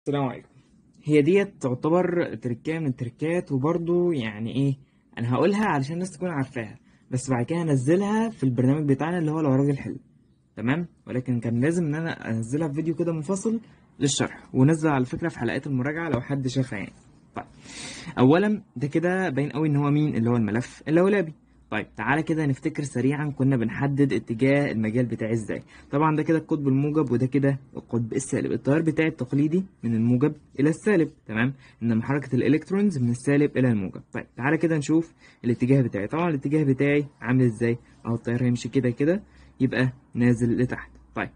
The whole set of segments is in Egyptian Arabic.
السلام عليكم هي ديت تعتبر تركية من التركات وبرضو يعني ايه انا هقولها علشان الناس تكون عارفاها بس بعد كده هنزلها في البرنامج بتاعنا اللي هو لو راجل حلو تمام ولكن كان لازم ان انا انزلها في فيديو كده منفصل للشرح ونزل على فكرة في حلقات المراجعة لو حد شافها يعني طيب اولا ده كده باين قوي ان هو مين اللي هو الملف اللولبي طيب تعالى كده نفتكر سريعا كنا بنحدد اتجاه المجال بتاعي ازاي طبعا ده كده القطب الموجب وده كده القطب السالب التيار بتاعي التقليدي من الموجب الى السالب تمام انما حركه الالكترونز من السالب الى الموجب طيب تعالى كده نشوف الاتجاه بتاعي طبعا الاتجاه بتاعي عامل ازاي اهو التيار هيمشي كده كده يبقى نازل لتحت طيب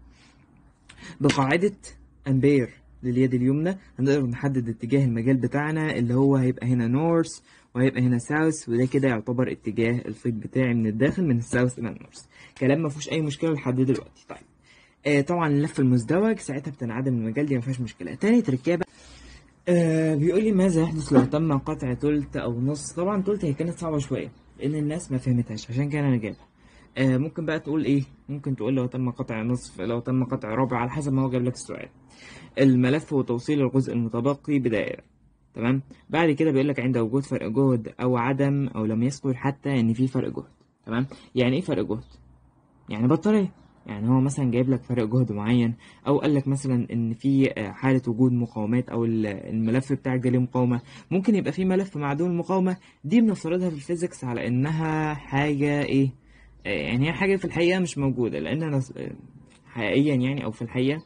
بقاعده امبير لليد اليمنى هنقدر نحدد اتجاه المجال بتاعنا اللي هو هيبقى هنا نورث وهيبقى هنا ساوث وده كده يعتبر اتجاه الفيض بتاعي من الداخل من الساوث الى النورث كلام ما فيهوش اي مشكله لحد دلوقتي طيب آه طبعا اللف المزدوج ساعتها بتنعدم المجال دي ما فيهاش مشكله تاني تركيبه بقى آه بيقول لي ماذا يحدث لو تم قطع تلت او نص طبعا تلت هي كانت صعبه شويه لان الناس ما فهمتهاش عشان كده انا جايبها آه ممكن بقى تقول ايه ممكن تقول لو تم قطع نصف لو تم قطع ربع على حسب ما هو جاب لك السؤال الملف وتوصيل الجزء المتبقي بدائرة تمام بعد كده بيقول لك عند وجود فرق جهد او عدم او لم يذكر حتى ان في فرق جهد تمام يعني ايه فرق جهد يعني بطاريه يعني هو مثلا جايب لك فرق جهد معين او قال لك مثلا ان في حاله وجود مقاومات او الملف بتاعك ده ليه مقاومه ممكن يبقى في ملف معدوم المقاومه دي بنفترضها في الفيزيكس على انها حاجه ايه يعني هي حاجه في الحقيقه مش موجوده لان انا حقيقيا يعني او في الحقيقه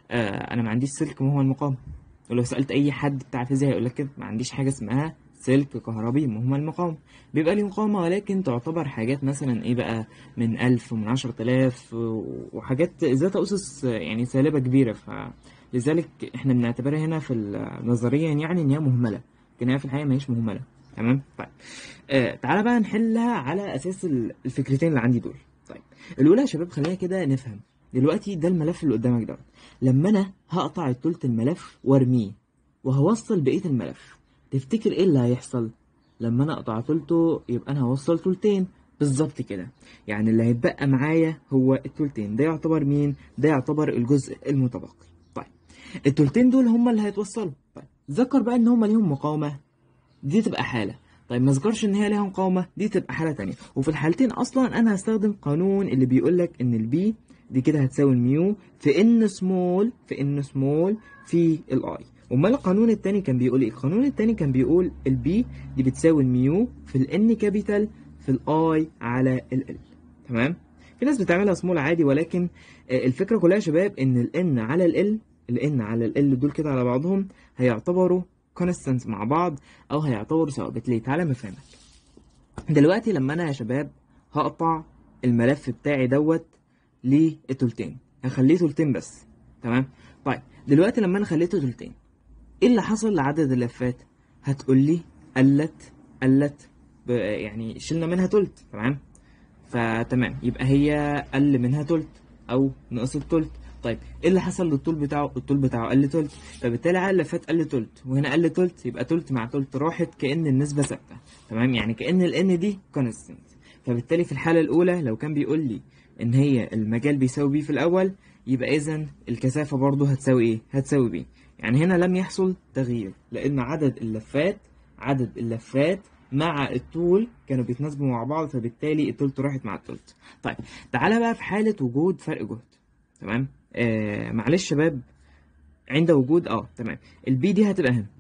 انا ما عنديش سلك ما هو المقاومه ولو سالت اي حد بتاع فيزياء هيقول لك كده ما عنديش حاجه اسمها سلك كهربي ما هو المقاومه بيبقى ليه مقاومه ولكن تعتبر حاجات مثلا ايه بقى من ألف ومن عشرة آلاف وحاجات ذات اسس يعني سالبه كبيره فلذلك احنا بنعتبرها هنا في نظريا يعني ان هي مهمله لكن هي في الحقيقه ما هيش مهمله تمام طيب آه تعالى بقى نحلها على اساس الفكرتين اللي عندي دول طيب الاولى يا شباب خلينا كده نفهم دلوقتي ده الملف اللي قدامك دوت لما انا هقطع التلت الملف وارميه وهوصل بقيه الملف تفتكر ايه اللي هيحصل لما انا اقطع تلته يبقى انا هوصل تلتين بالظبط كده يعني اللي هيتبقى معايا هو التلتين ده يعتبر مين ده يعتبر الجزء المتبقي طيب التلتين دول هم اللي هيتوصلوا طيب ذكر بقى ان هم ليهم مقاومه دي تبقى حاله طيب ما ذكرش ان هي ليها مقاومه دي تبقى حاله تانية وفي الحالتين اصلا انا هستخدم قانون اللي بيقول لك ان البي دي كده هتساوي الميو في ان سمول في ان سمول في الاي امال القانون التاني كان بيقول ايه القانون التاني كان بيقول البي دي بتساوي الميو في الان كابيتال في الاي على ال تمام في ناس بتعملها سمول عادي ولكن الفكره كلها يا شباب ان الان على ال الان على ال دول كده على بعضهم هيعتبروا كونستانت مع بعض او هيعتبروا ثوابت ليه تعالى نفهمك دلوقتي لما انا يا شباب هقطع الملف بتاعي دوت لتلتين هخليه تلتين بس تمام طيب دلوقتي لما انا خليته تلتين ايه اللي حصل لعدد اللفات هتقول لي قلت قلت يعني شلنا منها تلت تمام فتمام يبقى هي قل منها تلت او نقصت تلت طيب ايه اللي حصل للطول بتاعه الطول بتاعه قل تلت فبالتالي على اللفات قل تلت وهنا قل تلت يبقى تلت مع تلت راحت كأن النسبة ثابتة تمام يعني كأن ال n دي كونستنت فبالتالي في الحالة الأولى لو كان بيقول لي ان هي المجال بيساوي بي في الاول يبقى اذا الكثافه برضو هتساوي ايه هتساوي بي يعني هنا لم يحصل تغيير لان عدد اللفات عدد اللفات مع الطول كانوا بيتناسبوا مع بعض فبالتالي التلت راحت مع التلت طيب تعالى بقى في حاله وجود فرق جهد تمام آه معلش شباب عند وجود اه تمام البي دي هتبقى هنا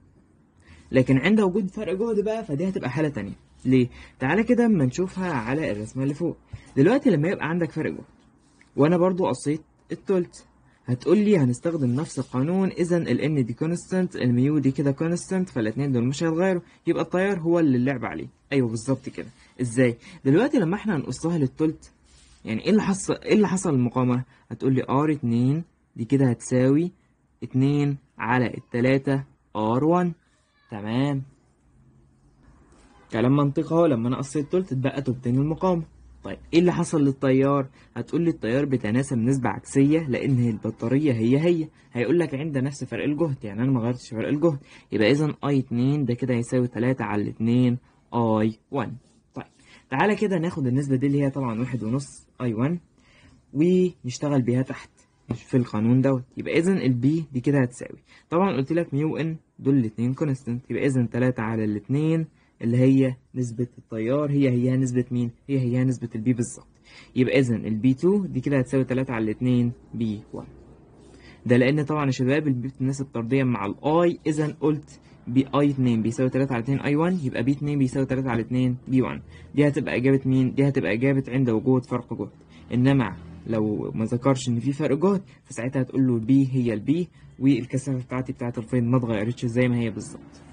لكن عند وجود فرق جهد بقى فدي هتبقى حاله تانية ليه؟ تعالى كده اما نشوفها على الرسمه اللي فوق دلوقتي لما يبقى عندك فرق جهد وانا برضو قصيت التلت هتقول لي هنستخدم نفس القانون اذا ال n دي كونستانت الميو دي كده كونستانت فالاثنين دول مش هيتغيروا يبقى التيار هو اللي اللعب عليه ايوه بالظبط كده ازاي دلوقتي لما احنا هنقصها للتلت يعني ايه اللي حصل ايه اللي حصل المقاومه هتقول لي ار 2 دي كده هتساوي 2 على التلاتة ار 1 تمام كلام منطقي اهو لما انا قصيت تلت اتبقى تلتين المقاومه طيب ايه اللي حصل للتيار هتقول لي التيار بيتناسب نسبه عكسيه لان البطاريه هي هي هيقول لك عند نفس فرق الجهد يعني انا ما غيرتش فرق الجهد يبقى اذا اي 2 ده كده هيساوي 3 على 2 اي 1 طيب تعالى كده ناخد النسبه دي اللي هي طبعا واحد ونص اي 1 ونشتغل بيها تحت مش في القانون دوت يبقى اذا البي دي كده هتساوي طبعا قلت لك ميو ان دول الاتنين كونستنت يبقى اذا 3 على الاتنين اللي هي نسبة التيار هي هي نسبة مين؟ هي هي نسبة البي بالظبط يبقى اذا البي 2 دي كده هتساوي 3 على الاتنين بي 1 ده لان طبعا يا شباب البي بتتناسب طرديا مع الاي اذا قلت بي اي 2 بيساوي 3 على 2 اي 1 يبقى بي 2 بيساوي 3 على 2 بي 1 دي هتبقى اجابه مين دي هتبقى اجابه عند وجود فرق جهد انما لو ما ذكرش ان في فرق جهد فساعتها هتقول له بي هي البي والكثافه بتاعتي بتاعت الفيض ما اتغيرتش زي ما هي بالظبط